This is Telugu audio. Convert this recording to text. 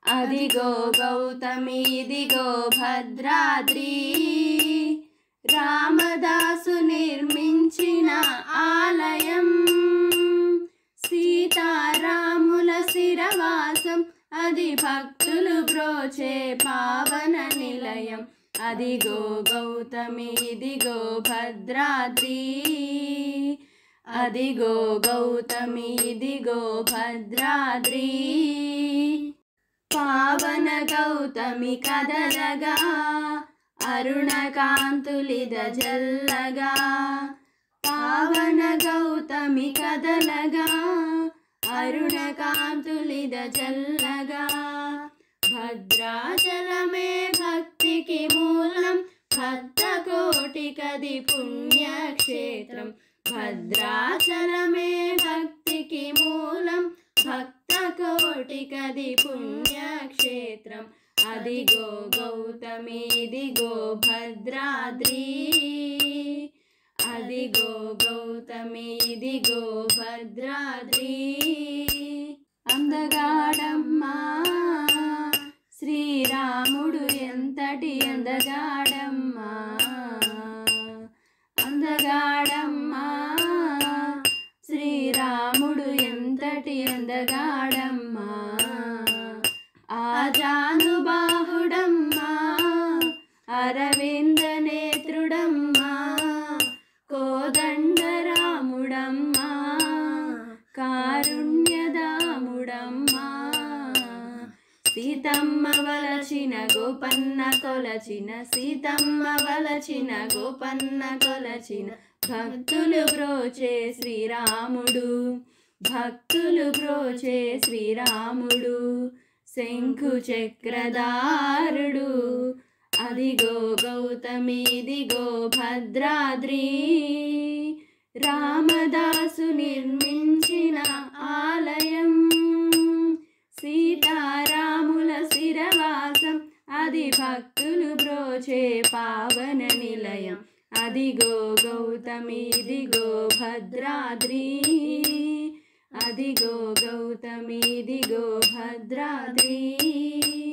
అదిగో గౌతమి ఇదిగో భద్రాద్రి రామదాసు నిర్మించిన ఆలయం సీతారాముల శిరవాసం అది భక్తులు బ్రోచే పావన నిలయం అదిగో గౌతమి ఇదిగో భద్రాద్రి అదిగో గౌతమి ఇదిగో భద్రాద్రి పావన గౌతమి కదలగా అరుణ కాంతులిద జల్లగా పావన గౌతమి కదలగా అరుణ కాంతులిద జల్లగా భద్రాచలమే భక్తికి మూలం భక్త కోటికది పుణ్యక్షేత్రం భద్రాచలమే భక్తికి మూలం భక్త కోటికది పుణ్యక్షేత్రం అదిగో గౌతమి ఇదిగో భద్రాద్రి అదిగో గౌతమి ఇదిగో భద్రాద్రి అందగాడమ్మా శ్రీరాముడు ఎంతటి అందగాడమ్మా అందగాడమ్మా శ్రీరాముడు ఎంతటి అందగాడమ్మా ఆజానుబాహుడమ్మా అరవింద నేత్రుడమ్మా కోదండరాముడమ్మా కారుణ్యదాముడమ్మా సీతమ్మ వలచిన గోపన్న కొలచిన సీతమ్మ వలచిన గోపన్న కొలచిన భక్తులు బ్రోచే శ్రీరాముడు భక్తులు బ్రోచే శ్రీరాముడు శంఖు చక్రధారుడు అదిగో గౌతమి ఇదిగో భద్రాద్రి రామదాసు నిర్మించిన ఆలయం సీతారాముల శిరవాసం అది భక్తులు బ్రోచే పావన నిలయం అదిగో గౌతమి ఇదిగో భద్రాద్రి అదిగో గౌతమి ఇదిగో భద్రాద్రి